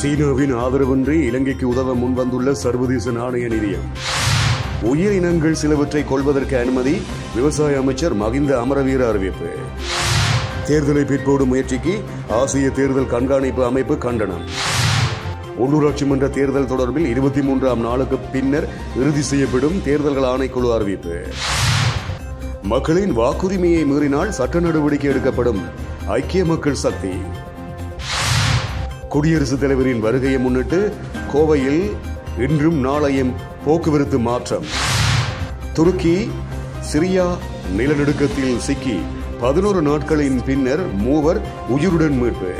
சீனாவின் ஆதரவின்றி இலங்கைக்கு உதவ முன்வந்துள்ள சர்வதேச நாணய நிதியம் உயிரினங்கள் சிலவற்றை கொள்வதற்கு அனுமதி விவசாய அமைச்சர் மகிந்த அமரவீர அறிவிப்பு தேர்தலை பிற்போடும் முயற்சிக்கு ஆசிய தேர்தல் கண்காணிப்பு அமைப்பு கண்டனம் உள்ளூராட்சி மன்ற தேர்தல் தொடர்பில் இருபத்தி மூன்றாம் நாளுக்கு பின்னர் இறுதி செய்யப்படும் தேர்தல்கள் ஆணைக்குழு அறிவிப்பு மக்களின் வாக்குரிமையை மீறினால் சட்ட நடவடிக்கை எடுக்கப்படும் ஐக்கிய மக்கள் சக்தி குடியரசுத் தலைவரின் வருகையை முன்னிட்டு கோவையில் இன்றும் நாளையும் போக்குவரத்து மாற்றம் துருக்கி சிரியா நிலநடுக்கத்தில் சிக்கி பதினோரு நாட்களின் பின்னர் மூவர் உயிருடன் மீட்பு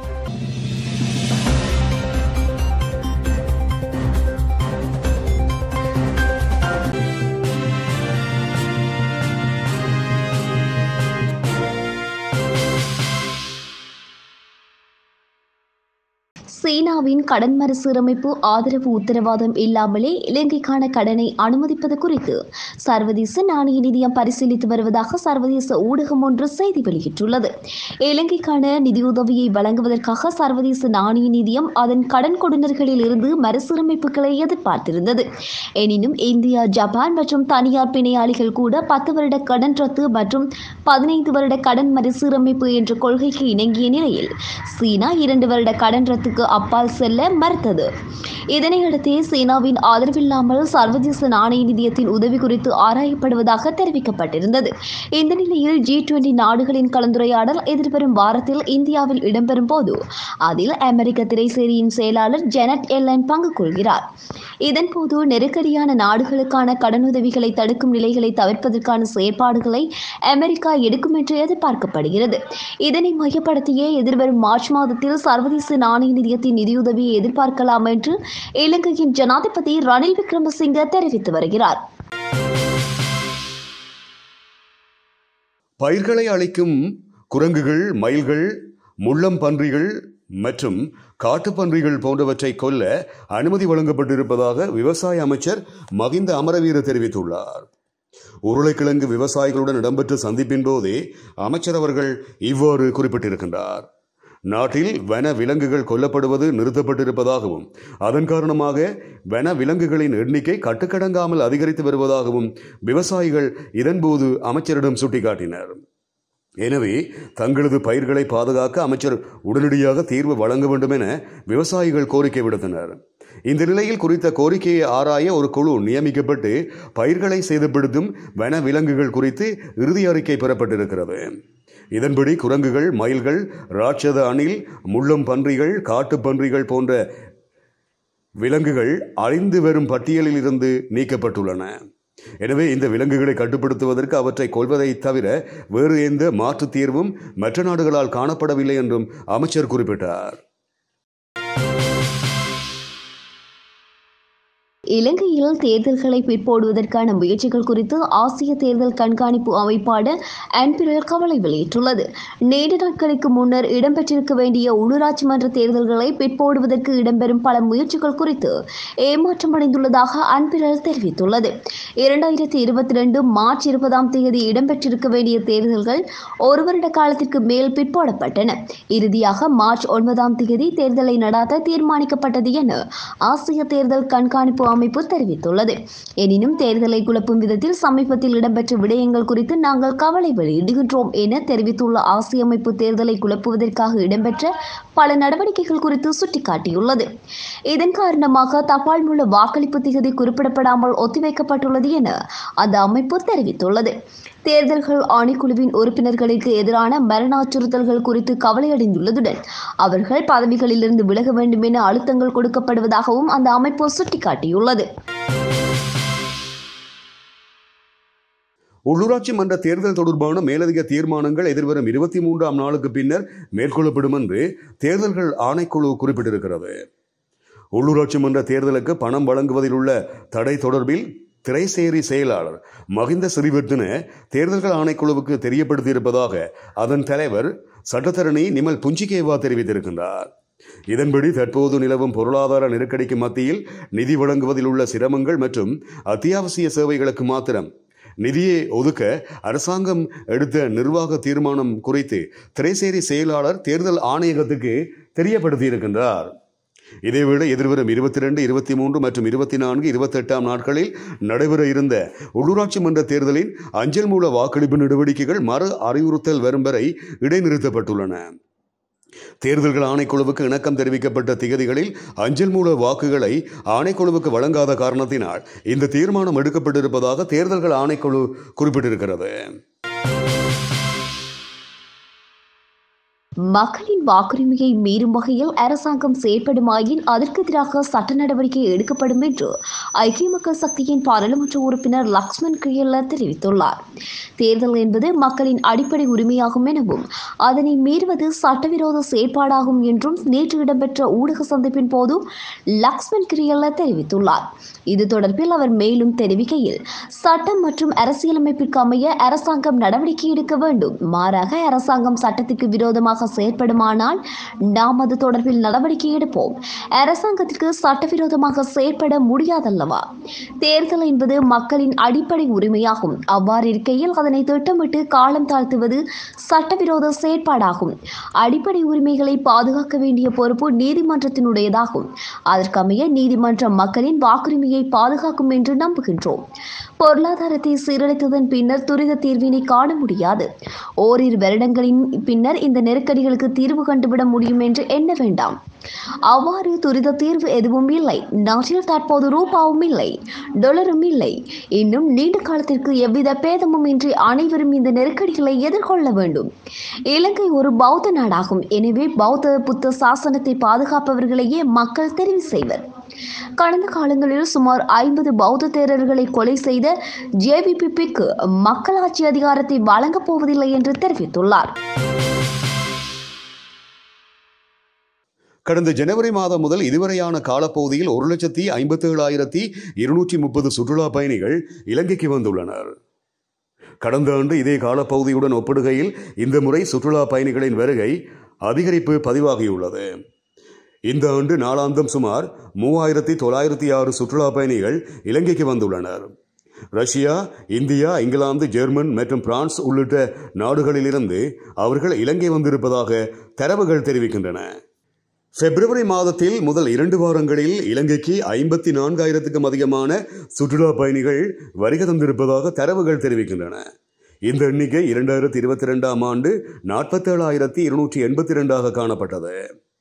சீனாவின் கடன் மறுசீரமைப்பு ஆதரவு உத்தரவாதம் இல்லாமலே இலங்கைக்கான கடனை அனுமதிப்பது குறித்து சர்வதேச நாணய நிதியம் பரிசீலித்து வருவதாக சர்வதேச ஊடகம் ஒன்று செய்தி வெளியிட்டுள்ளது இலங்கைக்கான நிதியுதவியை வழங்குவதற்காக சர்வதேச நாணய நிதியம் அதன் கடன் கொடுநர்களில் இருந்து மறுசீரமைப்புகளை எதிர்பார்த்திருந்தது எனினும் இந்தியா ஜப்பான் மற்றும் தனியார் பிணையாளிகள் கூட பத்து வருட கடன் ரத்து மற்றும் பதினைந்து வருட கடன் மறுசீரமைப்பு என்ற கொள்கைக்கு இணங்கிய நிலையில் சீனா இரண்டு வருட கடன் ரத்துக்கு அப்பால் செல்ல மறுத்தது இதனையடுத்தே சீனாவின் ஆதரவில்லாமல் சர்வதேச நாணய நிதியத்தின் உதவி குறித்து ஆராயப்படுவதாக தெரிவிக்கப்பட்டிருந்தது இந்த நிலையில் ஜி டுவெண்டி நாடுகளின் கலந்துரையாடல் எதிர்வரும் வாரத்தில் இந்தியாவில் இடம்பெறும் போது அதில் அமெரிக்க திரைசேரியின் செயலாளர் ஜெனட் எல்லன் பங்கு கொள்கிறார் இதன்போது நெருக்கடியான நாடுகளுக்கான கடனுதவிகளை தடுக்கும் நிலைகளை தவிர்ப்பதற்கான செயற்பாடுகளை அமெரிக்கா எடுக்கும் என்று எதிர்பார்க்கப்படுகிறது இதனை மையப்படுத்தியே எதிர்வரும் மார்ச் மாதத்தில் சர்வதேச நாணய நிதியத்தின் நிதியுதவியை எதிர்பார்க்கலாம் என்று இலங்கையின் ஜனாதிபதி ரணில் விக்ரமசிங்க தெரிவித்து வருகிறார் பயிர்களை அளிக்கும் குரங்குகள் மயில்கள் முள்ளம் பன்றிகள் மற்றும் காட்டுப்பன்றிகள் போன்றவற்றை கொல்ல அனுமதி வழங்கப்பட்டிருப்பதாக விவசாய அமைச்சர் மகிந்த அமரவீர தெரிவித்துள்ளார் உருளைக்கிழங்கு விவசாயிகளுடன் இடம்பெற்ற சந்திப்பின் போதே அமைச்சர் அவர்கள் இவ்வாறு குறிப்பிட்டிருக்கின்றார் நாட்டில் வன விலங்குகள் கொல்லப்படுவது நிறுத்தப்பட்டிருப்பதாகவும் அதன் காரணமாக வன விலங்குகளின் எண்ணிக்கை கட்டுக்கடங்காமல் அதிகரித்து வருவதாகவும் விவசாயிகள் இதன்போது அமைச்சரிடம் சுட்டிக்காட்டினர் எனவே தங்களது பயிர்களை பாதுகாக்க அமைச்சர் உடனடியாக தீர்வு வழங்க வேண்டும் என விவசாயிகள் கோரிக்கை விடுத்தனர் இந்த நிலையில் குறித்த கோரிக்கையை ஆராய ஒரு குழு நியமிக்கப்பட்டு பயிர்களை சேதப்படுத்தும் வன விலங்குகள் குறித்து இறுதி அறிக்கை பெறப்பட்டிருக்கிறது இதன்படி குரங்குகள் மயில்கள் ராட்சத அணில் முள்ளம் பன்றிகள் காட்டுப் பன்றிகள் போன்ற விலங்குகள் அழிந்து வரும் பட்டியலில் இருந்து நீக்கப்பட்டுள்ளன எனவே இந்த விலங்குகளை கட்டுப்படுத்துவதற்கு அவற்றை கொள்வதை தவிர வேறு எந்த மாற்றுத் தீர்வும் மற்ற நாடுகளால் காணப்படவில்லை என்றும் அமைச்சர் குறிப்பிட்டார் இலங்கையில் தேர்தல்களை பிற்போடுவதற்கான முயற்சிகள் குறித்து ஆசிய தேர்தல் கண்காணிப்பு அமைப்பான அன்பிரல் கவலை வெளியிட்டுள்ளது நீண்ட நாட்களுக்கு முன்னர் இடம்பெற்றிருக்க வேண்டிய உள்ளூராட்சி மன்ற தேர்தல்களை பிற்போடுவதற்கு இடம்பெறும் பல முயற்சிகள் குறித்து ஏமாற்றமடைந்துள்ளதாக அன்பிரல் தெரிவித்துள்ளது இரண்டாயிரத்தி இருபத்தி ரெண்டு மார்ச் இருபதாம் தேதி இடம்பெற்றிருக்க வேண்டிய தேர்தல்கள் ஒரு வருட காலத்திற்கு மேல் பிற்போடப்பட்டன இறுதியாக மார்ச் ஒன்பதாம் தேதி தேர்தலை நடாத்த தீர்மானிக்கப்பட்டது என ஆசிய தேர்தல் கண்காணிப்பு அமைப்பு தெரிவித்துள்ளது எனினும் தேர்தலை குழப்பும் விதத்தில் சமீபத்தில் இடம்பெற்ற விடயங்கள் குறித்து நாங்கள் கவலை வெளியிடுகின்றோம் என தெரிவித்துள்ள ஆசிய அமைப்பு தேர்தலை குழப்புவதற்காக இடம்பெற்ற பல நடவடிக்கைகள் குறித்து சுட்டிக்காட்டியுள்ளது இதன் காரணமாக தபால் மூல வாக்களிப்பு திகதி குறிப்பிடப்படாமல் ஒத்திவைக்கப்பட்டுள்ளது என அந்த அமைப்பு தெரிவித்துள்ளது தேர்தல்கள் ஆணைக்குழுவின் உறுப்பினர்களுக்கு எதிரான மரண அச்சுறுத்தல்கள் குறித்து கவலையடைந்துள்ளதுடன் அவர்கள் பதவிகளிலிருந்து விலக வேண்டும் என அழுத்தங்கள் கொடுக்கப்படுவதாகவும் அந்த அமைப்பு சுட்டிக்காட்டியுள்ளது உள்ளூராட்சி மன்ற தேர்தல் தொடர்பான மேலதிக தீர்மானங்கள் எதிர்வரும் இருபத்தி மூன்றாம் நாளுக்கு பின்னர் மேற்கொள்ளப்படும் என்று தேர்தல்கள் ஆணைக்குழு குறிப்பிட்டிருக்கிறது உள்ளூராட்சி மன்ற தேர்தலுக்கு பணம் வழங்குவதில் உள்ள தடை தொடர்பில் திரைசேரி செயலாளர் மகிந்த சிறிவர்த்தன தேர்தல்கள் ஆணைக்குழுவுக்கு தெரியப்படுத்தியிருப்பதாக அதன் தலைவர் சட்டத்தரணி நிமல் புஞ்சிகேவா தெரிவித்திருக்கின்றார் இதன்படி தற்போது நிலவும் பொருளாதார நெருக்கடிக்கு மத்தியில் நிதி வழங்குவதில் உள்ள சிரமங்கள் மற்றும் அத்தியாவசிய சேவைகளுக்கு மாத்திரம் நிதியை ஒதுக்க அரசாங்கம் எடுத்த நிர்வாக தீர்மானம் குறித்து திரைசேரி செயலாளர் தேர்தல் ஆணையகத்துக்கு தெரியப்படுத்தியிருக்கின்றார் இதேவேளை எதிர்வரும் இருபத்தி ரெண்டு இருபத்தி மூன்று மற்றும் இருபத்தி நான்கு இருபத்தெட்டாம் நாட்களில் நடைபெற இருந்த உள்ளூராட்சி மன்ற தேர்தலின் அஞ்சல் மூல வாக்களிப்பு நடவடிக்கைகள் மறு அறிவுறுத்தல் வரும் வரை இடைநிறுத்தப்பட்டுள்ளன தேர்தல்கள் ஆணைக்குழுவுக்கு இணக்கம் தெரிவிக்கப்பட்ட திகதிகளில் அஞ்சல் மூல வாக்குகளை ஆணைக்குழுவுக்கு வழங்காத காரணத்தினால் இந்த தீர்மானம் எடுக்கப்பட்டிருப்பதாக தேர்தல்கள் ஆணைக்குழு குறிப்பிட்டிருக்கிறது மக்களின் வாக்குரிமையை மீறும் வகையில் அரசாங்கம் செயற்படுமாயின் அதற்கு எதிராக சட்ட நடவடிக்கை எடுக்கப்படும் என்று ஐக்கிய மக்கள் சக்தியின் பாராளுமன்ற உறுப்பினர் லக்ஷ்மண் கிரியல்ல தெரிவித்துள்ளார் தேர்தல் என்பது மக்களின் அடிப்படை உரிமையாகும் எனவும் அதனை மீறுவது சட்டவிரோத செயற்பாடாகும் என்றும் நேற்று இடம்பெற்ற ஊடக சந்திப்பின் போது லக்ஷ்மண் கிரியல்ல தெரிவித்துள்ளார் இது தொடர்பில் அவர் மேலும் தெரிவிக்கையில் சட்டம் மற்றும் அரசியலமைப்பிற்கு அமைய அரசாங்கம் நடவடிக்கை எடுக்க வேண்டும் மாறாக அரசாங்கம் சட்டத்திற்கு விரோதமாக செயற்படுமானால் நாம் அது தொடர்பில் நடவடிக்கை எடுப்போம் அரசாங்கத்திற்கு சட்டவிரோதமாக செயற்பட முடியாதல்லவா தேர்தல் என்பது மக்களின் அடிப்படை உரிமையாகும் அவ்வாறு இருக்கையில் அதனை திட்டமிட்டு காலம் தாழ்த்துவது சட்டவிரோத செயற்பாடாகும் அடிப்படை உரிமைகளை பாதுகாக்க வேண்டிய பொறுப்பு நீதிமன்றத்தினுடையதாகும் அதற்கமைய நீதிமன்றம் மக்களின் வாக்குரிமையை பாதுகாக்கும் என்று நம்புகின்றோம் பொருளாதாரத்தை சீரழித்ததன் பின்னர் துரித தீர்வினை காண முடியாது ஓரிரு வருடங்களின் பின்னர் இந்த நெருக்கடிகளுக்கு தீர்வு கண்டுவிட முடியும் என்று எண்ண வேண்டாம் அவ்வாறு துரித தீர்வு எதுவும் இல்லை நாட்டில் தற்போது ரூபாவும் இல்லை டொலரும் இல்லை இன்னும் நீண்ட காலத்திற்கு எவ்வித பேதமும் இன்றி அனைவரும் இந்த நெருக்கடிகளை எதிர்கொள்ள வேண்டும் இலங்கை ஒரு பௌத்த நாடாகும் எனவே பௌத்த புத்த சாசனத்தை பாதுகாப்பவர்களையே மக்கள் தெரிவு செய்வர் கடந்த காலங்களில் சுமார் ஐம்பது பௌத்த தேரர்களை கொலை செய்த ஜேவிபிக்கு மக்களாட்சி அதிகாரத்தை வழங்கப் போவதில்லை என்று தெரிவித்துள்ளார் கடந்த ஜனவரி மாதம் முதல் இதுவரையான காலப்பகுதியில் ஒரு லட்சத்தி ஐம்பத்தி ஏழாயிரத்தி இருநூற்றி முப்பது சுற்றுலா பயணிகள் இலங்கைக்கு வந்துள்ளனர் கடந்த ஆண்டு இதே காலப்பகுதியுடன் ஒப்பிடுகையில் இந்த முறை சுற்றுலா பயணிகளின் வருகை அதிகரிப்பு பதிவாகியுள்ளது இந்த ஆண்டு நாளாந்தம் சுமார் மூவாயிரத்தி தொள்ளாயிரத்தி ஆறு சுற்றுலா பயணிகள் இலங்கைக்கு வந்துள்ளனர் ரஷ்யா இந்தியா இங்கிலாந்து ஜெர்மன் மற்றும் பிரான்ஸ் உள்ளிட்ட நாடுகளிலிருந்து அவர்கள் இலங்கை வந்திருப்பதாக தரவுகள் தெரிவிக்கின்றன பிப்ரவரி மாதத்தில் முதல் இரண்டு வாரங்களில் இலங்கைக்கு ஐம்பத்தி நான்காயிரத்துக்கும் அதிகமான சுற்றுலா பயணிகள் வருகை தந்திருப்பதாக தரவுகள் தெரிவிக்கின்றன இந்த எண்ணிக்கை இரண்டாயிரத்தி இருபத்தி ரெண்டாம் ஆண்டு நாற்பத்தேழாயிரத்தி இருநூற்றி எண்பத்தி ரெண்டாக காணப்பட்டது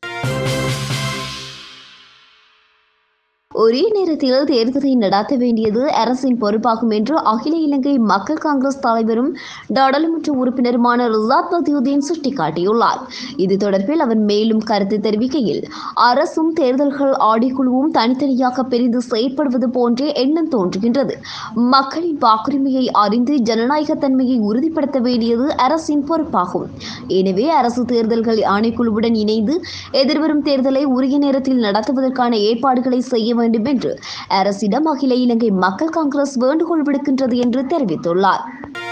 ஒரே நேரத்தில் தேர்தலை நடாத்த வேண்டியது அரசின் பொறுப்பாகும் என்று அகில இலங்கை மக்கள் காங்கிரஸ் தலைவரும் நாடாளுமன்ற உறுப்பினருமான ரிசாத் பதியுதீன் சுட்டிக்காட்டியுள்ளார் இது தொடர்பில் அவர் மேலும் கருத்து தெரிவிக்கையில் அரசும் தேர்தல்கள் ஆணைக்குழுவும் தனித்தனியாக பிரிந்து செயற்படுவது போன்றே எண்ணம் தோன்றுகின்றது மக்களின் வாக்குரிமையை அறிந்து ஜனநாயகத்தன்மையை உறுதிப்படுத்த வேண்டியது அரசின் பொறுப்பாகும் எனவே அரசு தேர்தல்கள் ஆணைக்குழுவுடன் இணைந்து எதிர்வரும் தேர்தலை உரிய நேரத்தில் நடத்துவதற்கான ஏற்பாடுகளை செய்ய வேண்டும் என்று அரசிடம் அகில இலங்கை மக்கள் காங்கிரஸ் வேண்டுகோள் விடுக்கின்றது என்று தெரிவித்துள்ளார்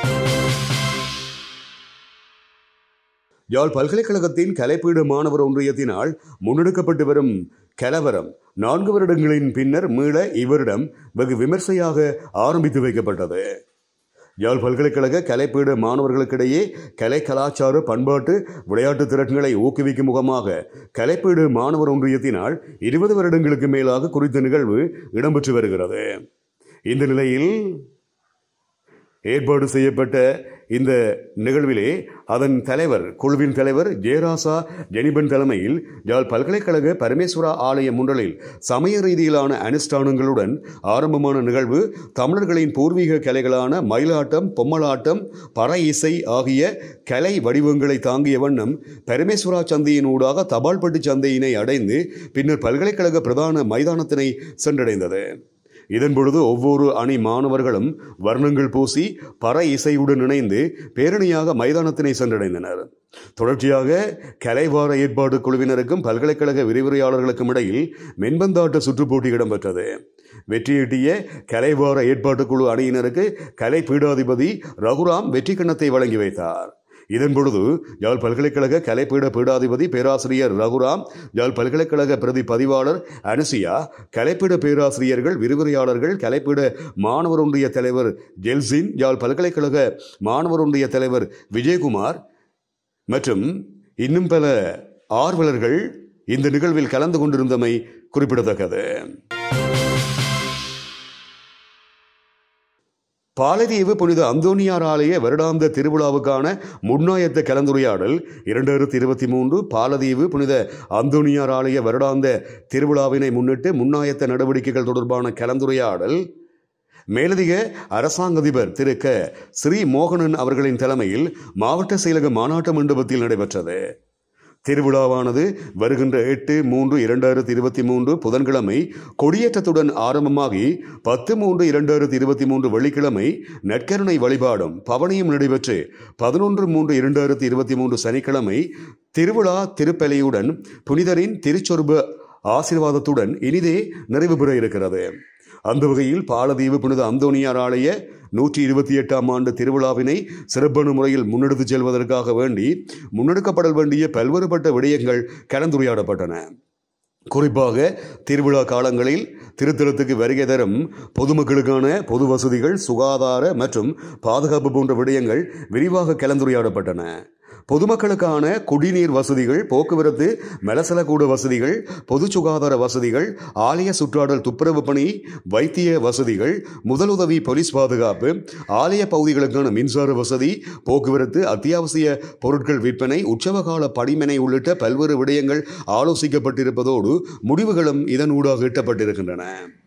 யாழ் பல்கலைக்கழகத்தின் கலைப்பீடு மாணவர் ஒன்றியத்தினால் முன்னெடுக்கப்பட்டு வரும் கலவரம் நான்கு வருடங்களின் பின்னர் மீள இவரிடம் வெகு விமர்சையாக ஆரம்பித்து வைக்கப்பட்டது யாழ் பல்கலைக்கழக கலைப்பீடு மாணவர்களுக்கிடையே கலை கலாச்சார பண்பாட்டு விளையாட்டு திறன்களை ஊக்குவிக்கும் முகமாக கலைப்பீடு மாணவர் ஒன்றியத்தினால் இருபது வருடங்களுக்கு மேலாக குறித்த நிகழ்வு இடம்பெற்று வருகிறது இந்த நிலையில் ஏற்பாடு செய்யப்பட்ட இந்த நிகழ்விலே அதன் தலைவர் குழுவின் தலைவர் ஜெயராசா ஜெனிபன் தலைமையில் யாழ் பல்கலைக்கழக பரமேஸ்வரா ஆலய முன்றலில் சமய ரீதியிலான அனுஷ்டானங்களுடன் ஆரம்பமான நிகழ்வு தமிழர்களின் பூர்வீக கலைகளான மயிலாட்டம் பொம்மலாட்டம் பற இசை ஆகிய கலை வடிவங்களை தாங்கிய வண்ணம் பரமேஸ்வரா சந்தையின் ஊடாக தபால்பட்டு சந்தையினை அடைந்து பின்னர் பல்கலைக்கழக பிரதான மைதானத்தினை சென்றடைந்தது இதன் பொழுது ஒவ்வொரு அணி மாணவர்களும் வர்ணங்கள் பூசி பற இசையுடன் இணைந்து பேரணியாக மைதானத்தினை சென்றடைந்தனர் தொடர்ச்சியாக கலைவார ஏற்பாடு குழுவினருக்கும் பல்கலைக்கழக விரிவுரையாளர்களுக்கும் இடையில் மென்பந்தாட்ட சுற்றுப்போட்டி இடம்பெற்றது வெற்றியீட்டிய கலைவார ஏற்பாட்டுக் குழு அணியினருக்கு கலை பீடாதிபதி ரகுராம் வெற்றி கண்ணத்தை வழங்கி வைத்தார் இதன் பொழுது யாழ் பல்கலைக்கழக கலைப்பீட பீடாதிபதி பேராசிரியர் ரகுராம் யாழ் பல்கலைக்கழக பிரதி பதிவாளர் அனுசியா கலைப்பீட பேராசிரியர்கள் விரிவுரையாளர்கள் கலைப்பீட மாணவர் ஒன்றிய தலைவர் ஜெல்சின் யாழ் பல்கலைக்கழக மாணவர் ஒன்றிய தலைவர் விஜயகுமார் மற்றும் இன்னும் பல ஆர்வலர்கள் இந்த நிகழ்வில் கலந்து கொண்டிருந்தமை குறிப்பிடத்தக்கது பாலதீவு புனித அந்தோனியார் ஆலய வருடாந்த திருவிழாவுக்கான முன்னாயத்த கலந்துரையாடல் இரண்டாயிரத்தி இருபத்தி மூன்று பாலதீவு புனித அந்தோனியார் ஆலய வருடாந்த திருவிழாவினை முன்னிட்டு முன்னாயத்த நடவடிக்கைகள் தொடர்பான கலந்துரையாடல் மேலதிக அரசாங்க அதிபர் திரு க ஸ்ரீ மோகனன் அவர்களின் தலைமையில் மாவட்ட செயலக மாநாட்டு மண்டபத்தில் நடைபெற்றது திருவிழாவானது வருகின்ற எட்டு மூன்று இரண்டாயிரத்தி இருபத்தி மூன்று புதன்கிழமை கொடியேற்றத்துடன் ஆரம்பமாகி பத்து மூன்று இரண்டாயிரத்தி இருபத்தி மூன்று வெள்ளிக்கிழமை நற்கருணை வழிபாடும் பவனியும் நடைபெற்று பதினொன்று மூன்று இரண்டாயிரத்தி இருபத்தி மூன்று சனிக்கிழமை திருவிழா திருப்பலியுடன் புனிதரின் திருச்சொருப ஆசீர்வாதத்துடன் இனிதே நிறைவு பெற இருக்கிறது அந்த வகையில் பாலதீவு புனித அந்தோனியார் ஆலய நூற்றி இருபத்தி எட்டாம் ஆண்டு திருவிழாவினை சிறப்பான முறையில் முன்னெடுத்துச் செல்வதற்காக வேண்டி முன்னெடுக்கப்பட வேண்டிய பல்வேறுபட்ட விடயங்கள் கலந்துரையாடப்பட்டன குறிப்பாக திருவிழா காலங்களில் திருத்தலத்துக்கு வருகை தரும் பொதுமக்களுக்கான பொது வசதிகள் சுகாதார மற்றும் பாதுகாப்பு போன்ற விடயங்கள் விரிவாக கலந்துரையாடப்பட்டன பொதுமக்களுக்கான குடிநீர் வசதிகள் போக்குவரத்து மலசலக்கூட வசதிகள் பொது சுகாதார வசதிகள் ஆலய சுற்றாடல் துப்புரவு பணி வைத்திய வசதிகள் முதலுதவி போலீஸ் பாதுகாப்பு ஆலய பகுதிகளுக்கான மின்சார வசதி போக்குவரத்து அத்தியாவசிய பொருட்கள் விற்பனை உற்சவகால படிமனை உள்ளிட்ட பல்வேறு விடயங்கள் ஆலோசிக்கப்பட்டிருப்பதோடு முடிவுகளும் இதன் ஊடாக எட்டப்பட்டிருக்கின்றன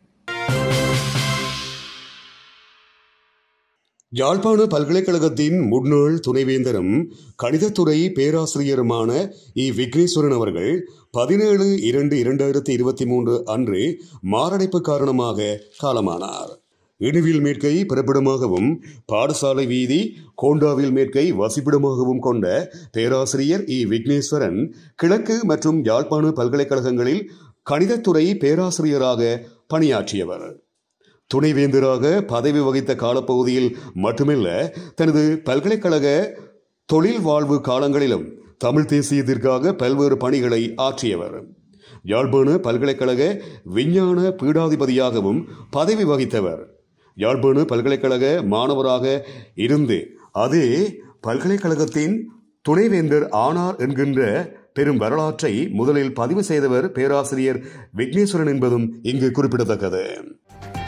யாழ்ப்பாண பல்கலைக்கழகத்தின் முன்னாள் துணைவேந்தரும் கணிதத்துறை பேராசிரியருமான இ விக்னேஸ்வரன் அவர்கள் பதினேழு இரண்டு இரண்டாயிரத்தி இருபத்தி மூன்று அன்று மாரடைப்பு காரணமாக காலமானார் இணுவில் மேற்கை பிறப்பிடமாகவும் பாடசாலை வீதி கோண்டாவில் மேற்கை வசிப்பிடமாகவும் கொண்ட பேராசிரியர் இ விக்னேஸ்வரன் கிழக்கு மற்றும் யாழ்ப்பாண பல்கலைக்கழகங்களில் கணிதத்துறை பேராசிரியராக பணியாற்றியவர் துணைவேந்தராக பதவி வகித்த காலப்பகுதியில் மட்டுமல்ல தனது பல்கலைக்கழக தொழில் வாழ்வு காலங்களிலும் தமிழ் தேசியத்திற்காக பல்வேறு பணிகளை ஆற்றியவர் யாழ்ப்பாண பல்கலைக்கழக விஞ்ஞான பீடாதிபதியாகவும் பதவி வகித்தவர் யாழ்ப்பாண பல்கலைக்கழக மாணவராக இருந்து அதே பல்கலைக்கழகத்தின் துணைவேந்தர் ஆனார் என்கின்ற பெரும் வரலாற்றை முதலில் பதிவு செய்தவர் பேராசிரியர் விக்னேஸ்வரன் என்பதும் இங்கு குறிப்பிடத்தக்கது